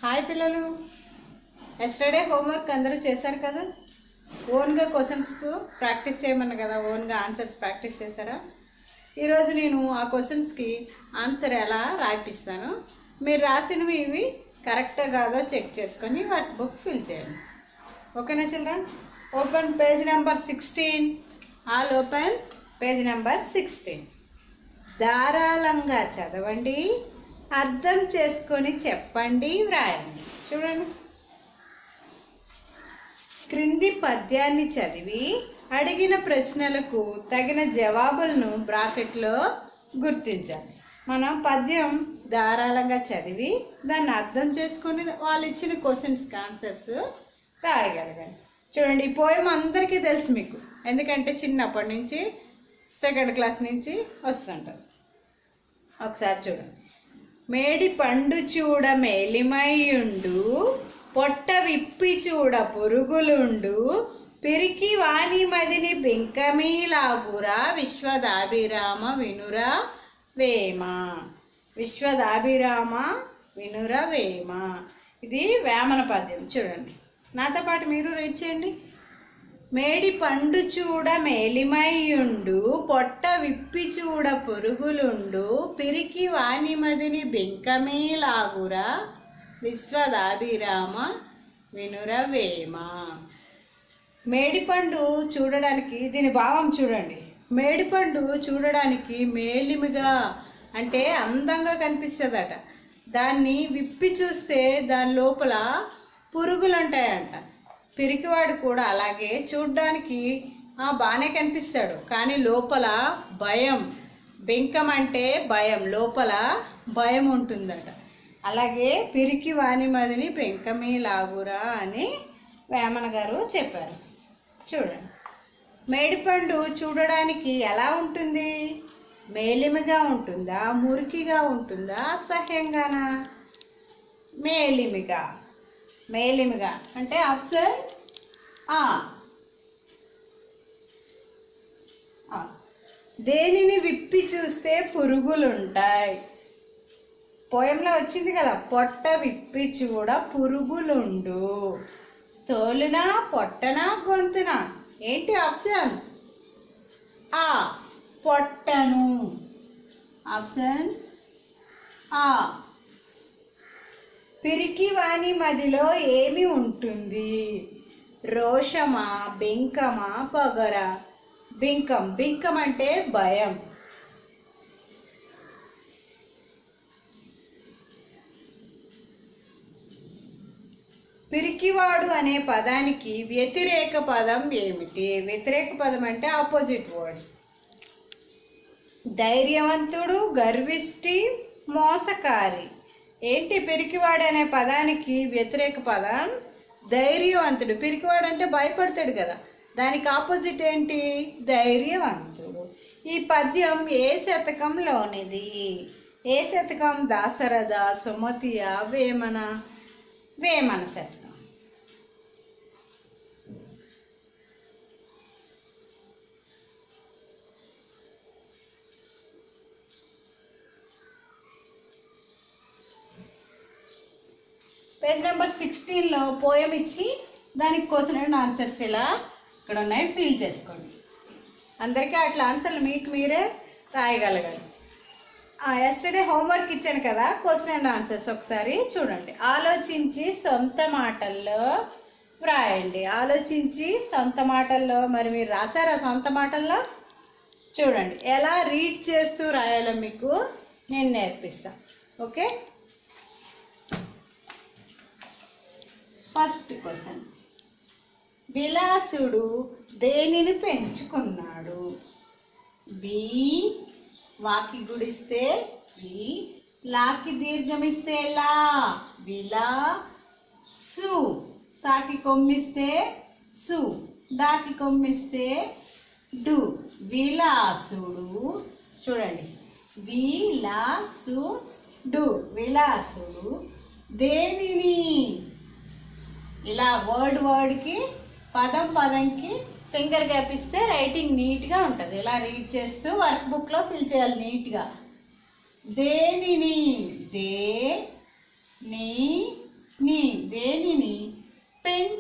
Hi పిల్లలు yesterday homework అందరూ చేశారు కదా ఓన్గా క్వశ్చన్స్ ప్రాక్టీస్ చేయమన్నా కదా ఓన్గా ఆన్సర్స్ ప్రాక్టీస్ చేశారా ఈరోజు నేను ఆ క్వశ్చన్స్కి ఆన్సర్ ఎలా రాయిపిస్తాను మీరు రాసినవి ఇవి కరెక్టా కాదో చెక్ చేసుకొని వాటి బుక్ ఫిల్ చేయండి ఓకేనా children open page number sixteen all open page number sixteen ధారాళంగా చదవండి అర్థం చేసుకొని చెప్పండి వ్రాయండి చూడండి క్రింది పద్యాన్ని చదివి అడిగిన ప్రశ్నలకు తగిన జవాబులను బ్రాకెట్లో గుర్తించాలి మనం పద్యం ధారాళంగా చదివి దాన్ని అర్థం చేసుకొని వాళ్ళు ఇచ్చిన క్వశ్చన్స్కి ఆన్సర్స్ రాయగలగాలి చూడండి ఈ పోయం అందరికీ తెలుసు మీకు ఎందుకంటే చిన్నప్పటి నుంచి సెకండ్ క్లాస్ నుంచి వస్తుంటారు ఒకసారి చూడండి మేడి పండు చూడ మేలిమయ్యుండు పొట్ట విప్పి చూడ పురుగులుండు పిరికి వాణి మదిని బింకమీలాగురా విశ్వదాభిరామ వినురా వేమ విశ్వదాభిరామ వినుర వేమ ఇది వేమన పద్యం చూడండి నాతో పాటు మీరు రీడ్ చేయండి మేడి పండు చూడ మేలిమయ్యుండు పొట్ట విప్పి చూడ పురుగులుండు పిరికి వాణిమదిని బెంకమేలాగురా విశ్వదాభిరామ వినురవేమ మేడిపండు చూడడానికి దీని భావం చూడండి మేడిపండు చూడడానికి మేలిమిగా అంటే అందంగా కనిపిస్తుందట దాన్ని విప్పి చూస్తే దాని లోపల పురుగులు ఉంటాయంట పిరికివాడు కూడా అలాగే చూడ్డానికి ఆ, బాగానే కనిపిస్తాడు కానీ లోపల భయం బెంకం అంటే భయం లోపల భయం ఉంటుందట అలాగే పిరికి వాణిమదిని బెంకమే లాగురా అని వేమన గారు చెప్పారు చూడండి మేడిపండు చూడడానికి ఎలా ఉంటుంది మేలిమిగా ఉంటుందా మురికిగా ఉంటుందా అసహ్యంగానా మేలిమిగా మేలిమిగా అంటే ఆప్షన్ ఆ ఆ. దేనిని విప్పి చూస్తే పురుగులుంటాయి పోయంలో వచ్చింది కదా పొట్ట విప్పి చూడ పురుగులుండు తోలునా పొట్టనా గొంతునా ఏంటి ఆప్షన్ ఆ పొట్టను ఆప్షన్ ఆ పిరికి వాణి మదిలో ఏమి ఉంటుంది రోషమా బింకమా పొగర బింకం బింకం అంటే భయం పిరికివాడు అనే పదానికి వ్యతిరేక పదం ఏమిటి వ్యతిరేక పదం అంటే ఆపోజిట్ వర్డ్స్ ధైర్యవంతుడు గర్విష్టి మోసకారి ఏంటి పిరికివాడు అనే పదానికి వ్యతిరేక పదం ధైర్యవంతుడు పిరికివాడు అంటే భయపడతాడు కదా దానికి ఆపోజిట్ ఏంటి ధైర్యవంతుడు ఈ పద్యం ఏ శతకంలోనిది ఏ శతకం దాసరథ సుమతియ వేమన వేమన శతకం పేజ్ నెంబర్ సిక్స్టీన్లో పోయం ఇచ్చి దానికి క్వశ్చన్ అండ్ ఆన్సర్స్ ఇలా ఇక్కడ ఉన్నాయి ఫిల్ చేసుకోండి అందరికీ అట్లా ఆన్సర్లు మీకు మీరే రాయగలగాలి ఎస్టర్డే హోంవర్క్ ఇచ్చాను కదా క్వశ్చన్ అండ్ ఆన్సర్స్ ఒకసారి చూడండి ఆలోచించి సొంత మాటల్లో వ్రాయండి ఆలోచించి సొంత మాటల్లో మరి మీరు రాసారా సొంత మాటల్లో చూడండి ఎలా రీడ్ చేస్తూ రాయాలో మీకు నేను నేర్పిస్తాను ఓకే ఫస్ట్ క్వశ్చన్ విలాసుడు దేనిని పెంచుకున్నాడు బి వాకి గుడిస్తే వి లాకి దీర్ఘమిస్తే లా విలా సు సాకి కొమ్మిస్తే సు డాకి కొమ్మిస్తే డు విలాసుడు చూడండి విలాసుడు విలాసుడు దేనిని ఇలా వర్డ్ వర్డ్కి పదం పదంకి ఫింగర్ గ్యాప్ ఇస్తే రైటింగ్ నీట్గా ఉంటుంది ఇలా రీడ్ చేస్తూ వర్క్ బుక్లో ఫిల్ చేయాలి నీట్గా దేనిని దే నీ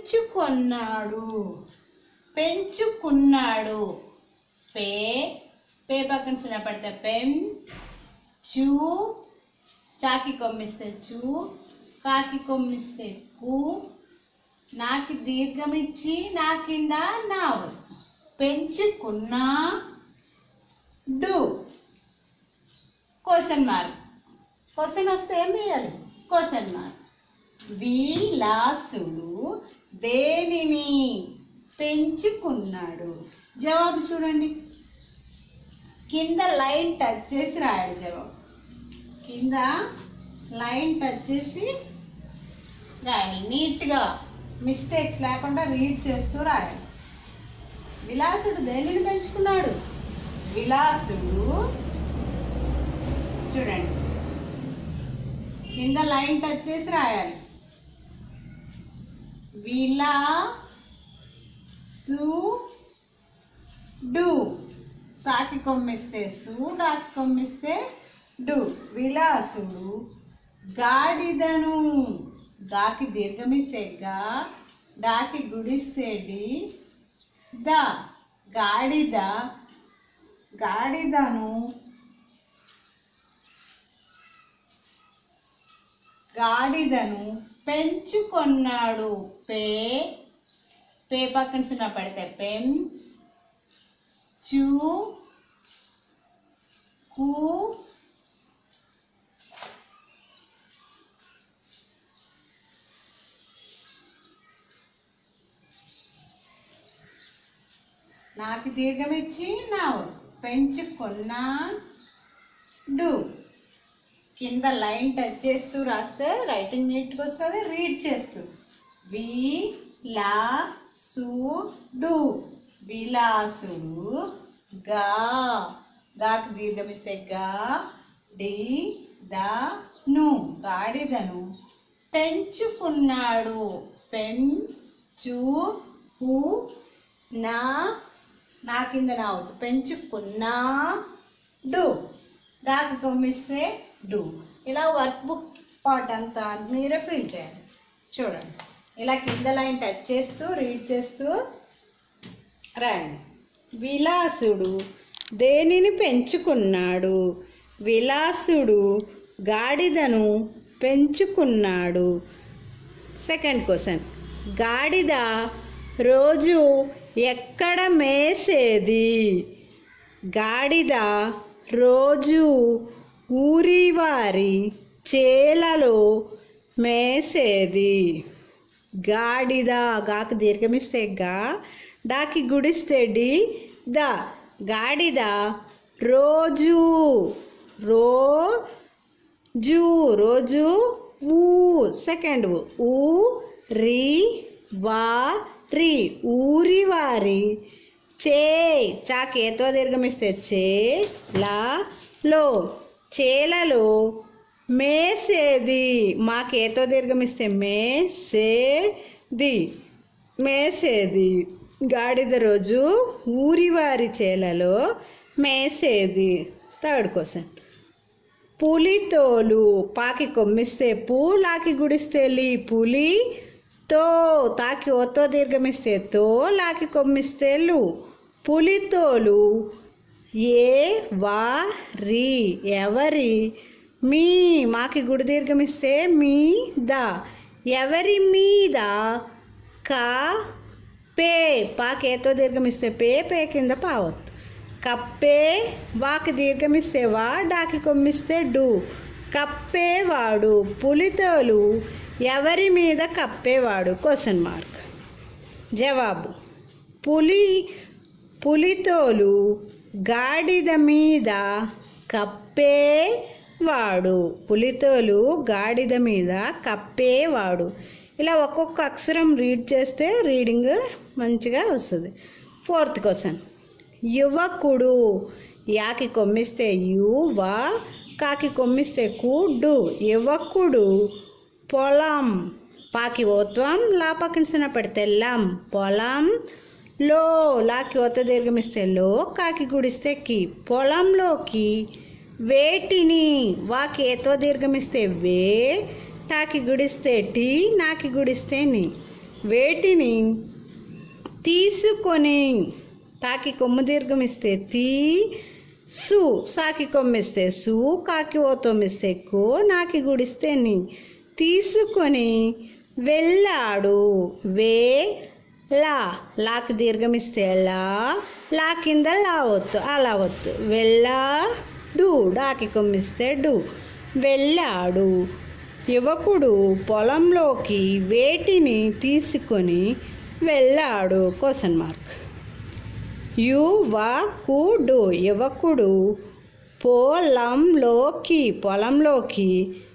పెంచుకున్నాడు పెంచుకున్నాడు పే పే పక్కన చిన్న పడితే పెన్ చూ చాకి కొమ్మిస్తే చూ కాకి కొమ్మిస్తే కు నాకి దీర్ఘం ఇచ్చి నా కింద నావు పెంచుకున్నా డు క్వశ్చన్ మార్క్ క్వశ్చన్ వస్తే ఏం చేయాలి క్వశ్చన్ మార్క్ విలాసుడు దేనిని పెంచుకున్నాడు జవాబు చూడండి కింద లైన్ టచ్ చేసి రాయాలి జవాబు కింద లైన్ టచ్ చేసి రాయాలి నీట్గా మిస్టేక్స్ లేకుండా రీడ్ చేస్తూ రాయాలి విలాసుడు దేనిని పెంచుకున్నాడు విలాసుడు చూడండి కింద లైన్ టచ్ చేసి రాయాలి విలా సు డు సాకి కొమ్మిస్తే సు డాకి కొమ్మిస్తే డు విలాసుడు గాడిదను గాకి దీర్ఘమిస్తే గా డాకి గుడిస్తే డి ద గాడిద గాడిదను గాడిదను పెంచుకొన్నాడు పే పే పక్కన చిన్న పడితే పెన్ చూ కు నాకు దీర్ఘం ఇచ్చి నా పెంచుకున్నా డు కింద లైన్ టచ్ చేస్తూ రాస్తే రైటింగ్ నీట్గా వస్తుంది రీడ్ చేస్తూ వి లా సు డు విలాసుడు గా గాకి దీర్ఘం ఇస్తే గా డి ద ను గాడిదను పెంచుకున్నాడు పెన్ చు హు నా నా కింద నా అవుతు పెంచుకున్నా డు డాకి కొమ్మిస్తే డు ఇలా వర్క్ బుక్ పార్ట్ అంతా మీరే ఫిల్ చేయాలి చూడండి ఇలా కింద లైన్ టచ్ చేస్తూ రీడ్ చేస్తూ రాయండి విలాసుడు దేనిని పెంచుకున్నాడు విలాసుడు గాడిదను పెంచుకున్నాడు సెకండ్ క్వశ్చన్ గాడిద రోజు ఎక్కడ మేసేది గాడిద రోజు ఊరివారి చేలలో మేసేది గాడిద గాకి దీర్ఘమిస్తే గా డాకి గుడిస్తే డి ద గాడిద రోజు రోజు రోజు ఊ సెకండ్ ఊ రి వా రి ఊరి వారి చే చాకేతో దీర్ఘమిస్తే చే లా లో చేలలో మేసేది మాకేతో దీర్ఘమిస్తే మేసేది మేసేది గాడిద రోజు ఊరివారి చేలలో మేసేది థర్డ్ క్వశ్చన్ పులితోలు పాకి కొమ్మిస్తే పూ లాకి గుడిస్తే లీ పులి తో తాకి ఓతో దీర్ఘమిస్తే తో లాకి కొమ్మిస్తే లు పులితోలు ఏ వా రి ఎవరి మీ మాకి గుడి దీర్ఘమిస్తే మీ ద ఎవరి మీద కా పే పాకేతో దీర్ఘమిస్తే పే పే కింద పావత్తు కప్పే వాకి దీర్ఘమిస్తే వా డాకి కొమ్మిస్తే డు కప్పేవాడు పులితోలు ఎవరి మీద కప్పేవాడు క్వశ్చన్ మార్క్ జవాబు పులి పులితోలు గాడిద మీద కప్పేవాడు పులితోలు గాడిద మీద కప్పేవాడు ఇలా ఒక్కొక్క అక్షరం రీడ్ చేస్తే రీడింగ్ మంచిగా వస్తుంది ఫోర్త్ క్వశ్చన్ యువకుడు యాకి కొమ్మిస్తే యువ కాకి కొమ్మిస్తే కుడు యువకుడు పొలం పాకి ఓత్వం లా పక్కన పెడితే లం పొలం లో లాకి ఒత్త దీర్ఘమిస్తే లో కాకి గుడిస్తే కి పొలంలోకి వేటిని వాకి ఏతో దీర్ఘమిస్తే వే టాకి గుడిస్తే టీ నాకి గుడిస్తే ని వేటిని తీసుకొని తాకి కొమ్ము దీర్ఘం ఇస్తే తీ సు సాకి కొమ్మిస్తే సు కాకి ఓ తొమ్మిస్తే కో నాకి గుడిస్తే ని తీసుకొని వెళ్ళాడు వే లా లాకి దీర్ఘం ఇస్తే లా లా కింద లా వత్తు అలా వత్తు వెళ్ళాడు డాకి కొమ్మిస్తే డు వెళ్ళాడు యువకుడు పొలంలోకి వేటిని తీసుకొని వెళ్ళాడు క్వశ్చన్ మార్క్ యువకుడు యువకుడు పొలంలోకి పొలంలోకి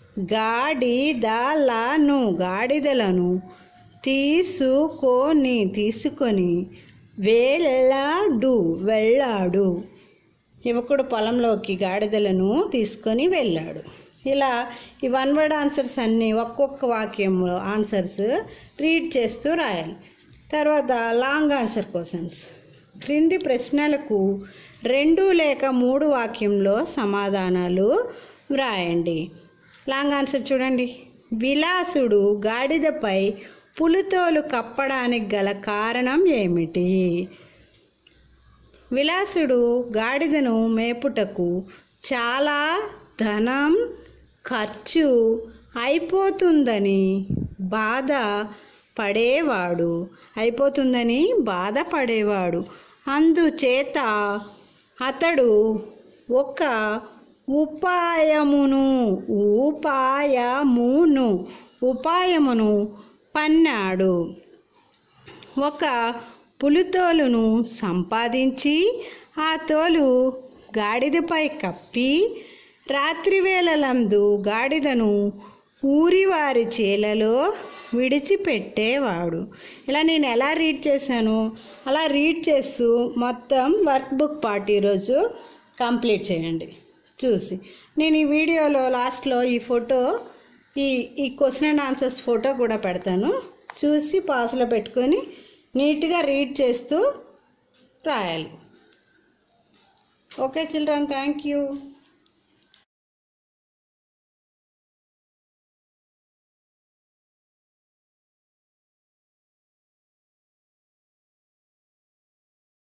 గాడిదలను గాడిదలను తీసుకొని తీసుకొని వెళ్ళాడు వెళ్ళాడు యువకుడు పొలంలోకి గాడిదలను తీసుకొని వెళ్ళాడు ఇలా ఈ వన్ వర్డ్ ఆన్సర్స్ అన్నీ ఒక్కొక్క వాక్యంలో ఆన్సర్స్ రీడ్ చేస్తూ రాయాలి తర్వాత లాంగ్ ఆన్సర్ క్వశ్చన్స్ క్రింది ప్రశ్నలకు రెండు లేక మూడు వాక్యంలో సమాధానాలు వ్రాయండి లాంగ్ ఆన్సర్ చూడండి విలాసుడు గాడిదపై పులితోలు కప్పడానికి గల కారణం ఏమిటి విలాసుడు గాడిదను మేపుటకు చాలా ధనం ఖర్చు అయిపోతుందని బాధ పడేవాడు అయిపోతుందని బాధపడేవాడు అందుచేత అతడు ఒక ఉపాయమును ఉపాయమును ఉపాయమును పన్నాడు ఒక పులితోలును సంపాదించి ఆ తోలు గాడిదపై కప్పి రాత్రివేళలందు గాడిదను ఊరివారి చేలలో విడిచిపెట్టేవాడు ఇలా నేను ఎలా రీడ్ చేశాను అలా రీడ్ చేస్తూ మొత్తం వర్క్ బుక్ పార్ట్ ఈరోజు కంప్లీట్ చేయండి చూసి నేను ఈ వీడియోలో లాస్ట్లో ఈ ఫోటో ఈ ఈ క్వశ్చన్ అండ్ ఆన్సర్స్ ఫోటో కూడా పెడతాను చూసి పాస్లో పెట్టుకొని నీట్గా రీడ్ చేస్తూ రాయాలి ఓకే చిల్డ్రన్ థ్యాంక్ యూ